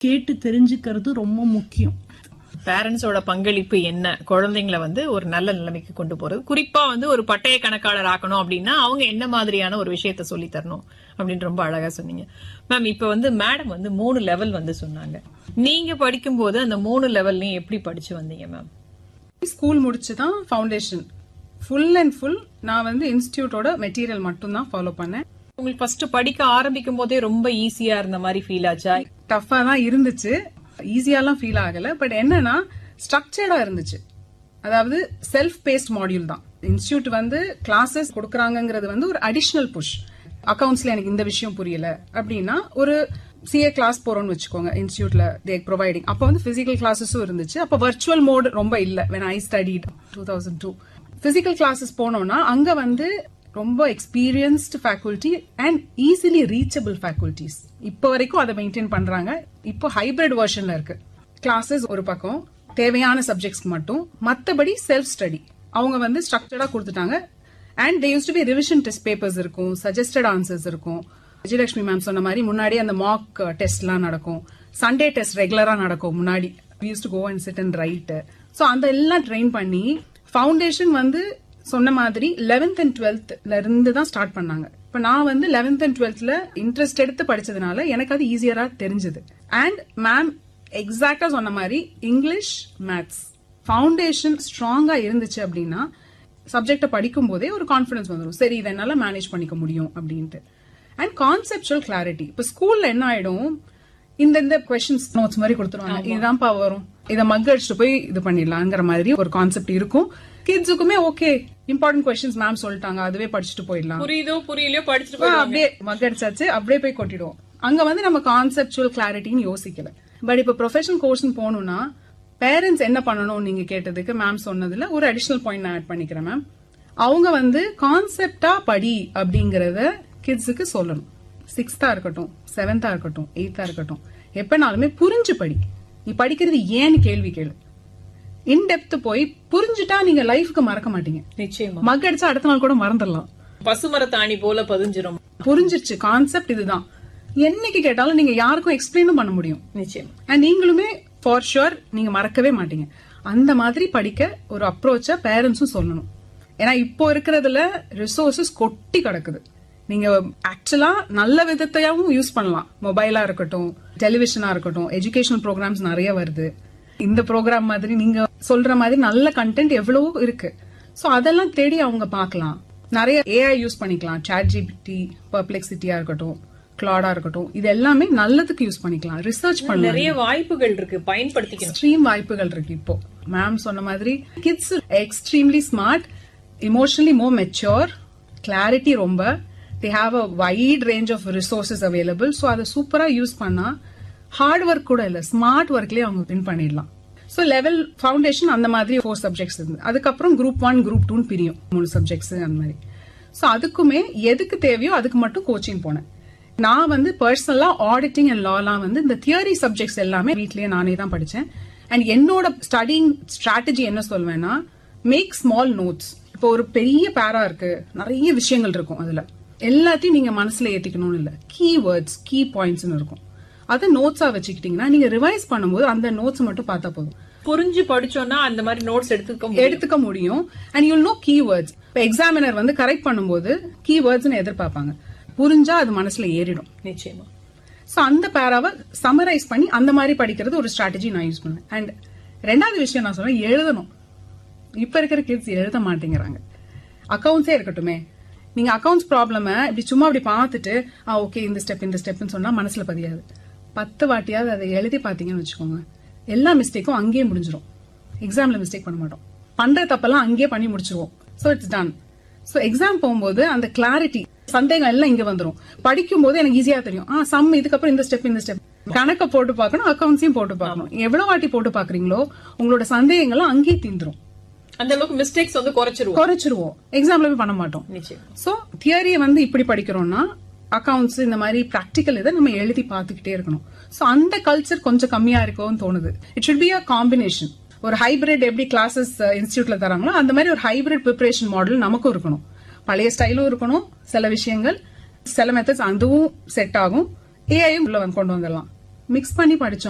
கேட்டு தெரிஞ்சுக்கிறது ரொம்ப முக்கியம் பேரண்ட்ஸோட பங்களிப்பு என்ன குழந்தைங்களை வந்து ஒரு நல்ல நிலைமைக்கு கொண்டு போறது குறிப்பா வந்து ஒரு பட்டய கணக்காளர் ஆக்கணும் அப்படின்னா அவங்க என்ன மாதிரியான ஒரு விஷயத்த சொல்லி தரணும் அப்படின்னு ரொம்ப அழகா சொன்னீங்க மேம் இப்ப வந்து மேடம் வந்து மூணு லெவல் வந்து சொன்னாங்க நீங்க படிக்கும்போது அந்த மூணு லெவல்லையும் எப்படி படிச்சு வந்தீங்க மேம் ஸ்கூல் முடிச்சு தான் ஃபவுண்டேஷன் ஃபுல் அண்ட் ஃபுல் நான் வந்து இன்ஸ்டியூட்டோட மெட்டீரியல் மட்டும் தான் ஃபாலோ பண்ணேன் உங்களுக்கு ஃபர்ஸ்ட் படிக்க ஆரம்பிக்கும் போதே ரொம்ப ஈஸியா இருந்த மாதிரி ஃபீல் ஆச்சா டஃபா தான் இருந்துச்சு ஈஸியாலாம் ஃபீல் ஆகல பட் என்னன்னா ஸ்ட்ரக்சர்டா இருந்துச்சு அதாவது செல்ஃப் பேஸ்ட் மாடியூல் தான் இன்ஸ்டியூட் வந்து கிளாஸஸ் கொடுக்கறாங்கங்கிறது வந்து ஒரு அடிஷனல் புஷ் அக்கவுண்ட்ஸ்ல எனக்கு இந்த விஷயம் புரியல அப்படின்னா ஒரு சிஏ கிளாஸ் போறோம்னு வச்சுக்கோங்க இன்ஸ்டியூட்ல தே ப்ரொவைடிங் அப்போ வந்து பிசிக்கல் கிளாஸஸும் இருந்துச்சு அப்போ வர்ச்சுவல் மோட் ரொம்ப இல்ல when I study two thousand two physical classes போனோம்னா அங்க வந்து ரொம்ப experienced faculty and easily reachable faculties இப்போ வரைக்கும் அதை மெயின்டைன் பண்றாங்க இப்போ ஹைபிரிட் வெர்ஷன்ல இருக்கு கிளாஸஸ் ஒரு பக்கம் தேவையான சப்ஜெக்ட்ஸ்க்கு மட்டும் மத்தபடி செல்ஃப் ஸ்டடி அவங்க வந்து ஸ்ட்ரக்சர்டா கொடுத்துட்டாங்க and they use to be revision test papers இருக்கும் சஜஸ்டட் ஆன்சர்ஸ் இருக்கும் விஜயலட்சுமி மேம் சொன்ன மாதிரி முன்னாடி அந்த மார்க் டெஸ்ட்லாம் நடக்கும் சண்டே டெஸ்ட் ரெகுலரா நடக்கும் முன்னாடி use to go and sit and write so அந்த எல்லாம் ட்ரெயின் பண்ணி ஃபவுண்டேஷன் வந்து சொன்ன மாதிரி லெவன்த் அண்ட் டுவெல்த்ல இருந்து தான் ஸ்டார்ட் பண்ணாங்க இப்ப நான் வந்து லெவன்த் அண்ட் டுவெல்த்ல இன்ட்ரெஸ்ட் எடுத்து படிச்சதுனால எனக்கு அது ஈஸியரா தெரிஞ்சது அண்ட் மேம் எக்ஸாக்டா சொன்ன மாதிரி இங்கிலீஷ் மேத்ஸ் ஃபவுண்டேஷன் ஸ்ட்ராங்கா இருந்துச்சு அப்படின்னா சப்ஜெக்ட படிக்கும் போதே ஒரு கான்பிடன்ஸ் வந்துடும் சரி இதை என்னால மேனேஜ் பண்ணிக்க முடியும் அப்படின்ட்டு அண்ட் கான்செப்டுவல் கிளாரிட்டி இப்ப ஸ்கூல்ல என்ன ஆயிடும் இந்த இந்த கொஸ்டின்ஸ் நோட்ஸ் மாதிரி கொடுத்துருவாங்க இதுதான்ப்பா வரும் இதை மக் அடிச்சுட்டு போய் இது பண்ணிடலாங்கிற மாதிரி ஒரு கான்செப்ட் இருக்கும் கிட்ஸுக்குமே ஓகே இம்பார்ட்டன்ட் கொஸ்டின்ஸ் மேம் சொல்லிட்டாங்க அதுவே படிச்சுட்டு போயிடலாம் புரியுதோ புரியலையோ படிச்சுட்டு ஆ, அப்படியே மக் அடிச்சாச்சு அப்படியே போய் கொட்டிடுவோம் அங்க வந்து நம்ம கான்செப்டுவல் கிளாரிட்டின்னு யோசிக்கல பட் இப்ப ப்ரொஃபஷனல் கோர்ஸ்னு போகணும்னா பேரண்ட்ஸ் என்ன பண்ணணும் நீங்க கேட்டதுக்கு மேம் சொன்னதுல ஒரு அடிஷனல் பாயிண்ட் நான் ஆட் பண்ணிக்கிறேன் மேம் அவங்க வந்து கான்செப்டா படி அப்படிங்கறத கிட்ஸுக்கு சொல்லணும் சிக்ஸ்த்தா இருக்கட்டும் செவன்த்தா இருக்கட்டும் எயித்தா இருக்கட்டும் எப்பனாலுமே புரிஞ்சு படி நீ படிக்கிறது ஏன்னு கேள்வி கேளு இன்டெப்த் போய் புரிஞ்சுட்டா நீங்க லைஃப்க்கு மறக்க மாட்டீங்க நிச்சயமா மக் அடிச்சா அடுத்த நாள் கூட மறந்துடலாம் பசுமரத்தாணி போல பதிஞ்சிரும் புரிஞ்சிருச்சு கான்செப்ட் இதுதான் என்னைக்கு கேட்டாலும் நீங்க யாருக்கும் எக்ஸ்பிளைனும் பண்ண முடியும் நிச்சயமா அண்ட் நீங்களுமே ஃபார் ஷுர் நீங்க மறக்கவே மாட்டீங்க அந்த மாதிரி படிக்க ஒரு அப்ரோச்சா பேரண்ட்ஸும் சொல்லணும் ஏன்னா இப்போ இருக்கிறதுல ரிசோர்சஸ் கொட்டி கிடக்குது நீங்க ஆக்சுவலா நல்ல விதத்தையாவும் யூஸ் பண்ணலாம் மொபைலா இருக்கட்டும் டெலிவிஷனா இருக்கட்டும் எஜுகேஷனல் ப்ரோக்ராம்ஸ் நிறைய வருது இந்த ப்ரோக்ராம் மாதிரி நீங்க சொல்ற மாதிரி நல்ல கண்டென்ட் எவ்வளவோ இருக்கு சோ அதெல்லாம் தேடி அவங்க பார்க்கலாம் நிறைய ஏஐ யூஸ் பண்ணிக்கலாம் சாட் ஜிபிடி பர்ப்ளெக்சிட்டியா இருக்கட்டும் கிளாடா இருக்கட்டும் இது எல்லாமே நல்லதுக்கு யூஸ் பண்ணிக்கலாம் ரிசர்ச் பண்ணலாம் நிறைய வாய்ப்புகள் இருக்கு பயன்படுத்திக்கணும் எக்ஸ்ட்ரீம் வாய்ப்புகள் இருக்கு இப்போ மேம் சொன்ன மாதிரி kids extremely smart emotionally more mature clarity ரொம்ப they have a wide range of resources available so அதை சூப்பரா யூஸ் பண்ணா ஹார்ட் ஒர்க் கூட இல்ல ஸ்மார்ட் ஒர்க்லயே அவங்க வின் பண்ணிடலாம் ஸோ லெவல் ஃபவுண்டேஷன் அந்த மாதிரி ஃபோர் சப்ஜெக்ட்ஸ் இருந்து அதுக்கப்புறம் குரூப் ஒன் குரூப் டூன்னு பிரியும் மூணு சப்ஜெக்ட்ஸ் அந்த மாதிரி ஸோ அதுக்குமே எதுக்கு தேவையோ அதுக்கு மட்டும் கோச்சிங் போனேன் நான் வந்து பர்சனலா ஆடிட்டிங் அண்ட் லாலாம் வந்து இந்த தியரி சப்ஜெக்ட்ஸ் எல்லாமே வீட்லயே நானே தான் படிச்சேன் அண்ட் என்னோட ஸ்டடிங் ஸ்ட்ராட்டஜி என்ன சொல்வேன்னா மேக் ஸ்மால் நோட்ஸ் இப்போ ஒரு பெரிய பேரா இருக்கு நிறைய விஷயங்கள் இருக்கும் அதுல எல்லாத்தையும் நீங்க மனசுல ஏத்திக்கணும்னு இல்ல கீ வேர்ட்ஸ் கீ பாயிண்ட்ஸ் இருக்கும் அதை நோட்ஸா வச்சுக்கிட்டீங்கன்னா நீங்க ரிவைஸ் பண்ணும்போது அந்த நோட்ஸ் மட்டும் பார்த்தா போதும் புரிஞ்சு படிச்சோம்னா அந்த மாதிரி நோட்ஸ் எடுத்துக்க முடியும். எடுத்துக்க முடியும் அண்ட் யூல் நோ கீவேர்ட்ஸ் இப்போ எக்ஸாமினர் வந்து கரெக்ட் பண்ணும்போது கீவேர்ட்ஸ்னு எதிர்பார்ப்பாங்க புரிஞ்சா அது மனசுல ஏறிடும் நிச்சயமா சோ அந்த பேராவை சமரைஸ் பண்ணி அந்த மாதிரி படிக்கிறது ஒரு ஸ்ட்ராட்டஜி நான் யூஸ் பண்ணேன் அண்ட் ரெண்டாவது விஷயம் நான் சொல்றேன் எழுதணும் இப்ப இருக்கிற கிட்ஸ் எழுத மாட்டேங்கிறாங்க அக்கவுண்ட்ஸே இருக்கட்டுமே நீங்க அக்கவுண்ட்ஸ் ப்ராப்ளம இப்படி சும்மா அப்படி பார்த்துட்டு ஆ ஓகே இந்த ஸ்டெப் இந்த ஸ்டெப்னு சொன்னா மனசுல பதியாது பத்து வாட்டியாவது அதை எழுதி பாத்தீங்கன்னு வச்சுக்கோங்க எல்லா மிஸ்டேக்கும் அங்கேயே முடிஞ்சிடும் எக்ஸாம்ல மிஸ்டேக் பண்ண மாட்டோம் பண்ற தப்பெல்லாம் அங்கேயே பண்ணி முடிச்சிருவோம் so it's done so exam போகும்போது அந்த கிளாரிட்டி சந்தேகம் எல்லாம் இங்க வந்துரும் படிக்கும் போது எனக்கு ஈஸியா தெரியும் ஆ சம் இதுக்கப்புறம் இந்த ஸ்டெப் இந்த ஸ்டெப் கணக்க போட்டு பார்க்கணும் அக்கவுண்ட்ஸையும் போட்டு பார்க்கணும் எவ்வளவு வாட்டி போட்டு பாக்குறீங்களோ உங்களோட சந்தேகங்களும் அங்கேயே தீந்துரும் அந்த அளவுக்கு மிஸ்டேக்ஸ் வந்து குறைச்சிருவோம் குறைச்சிருவோம் எக்ஸாம்ல போய் பண்ண மாட்டோம் நிச்சயமா சோ தியரியை வந்து இப்படி படிக்கிறோம்னா அக்கவுண்ட்ஸ் இந்த மாதிரி பிராக்டிக்கல் இதை நம்ம எழுதி பார்த்துக்கிட்டே இருக்கணும் சோ அந்த கல்ச்சர் கொஞ்சம் கம்மியா இருக்கும்னு தோணுது it should be a combination ஒரு ஹைபிரிட் எப்படி கிளாஸஸ் இன்ஸ்டியூட்ல தராங்களோ அந்த மாதிரி ஒரு ஹைபிரிட் ப்ரிப்பரேஷன் மாடல் நமக்கும் இருக்கணும் பழைய ஸ்டைலும் இருக்கணும் சில விஷயங்கள் சில மெத்தட்ஸ் அதுவும் செட் ஆகும் ஏஐயும் உள்ள வந்து கொண்டு வந்துடலாம் மிக்ஸ் பண்ணி படிச்சோம்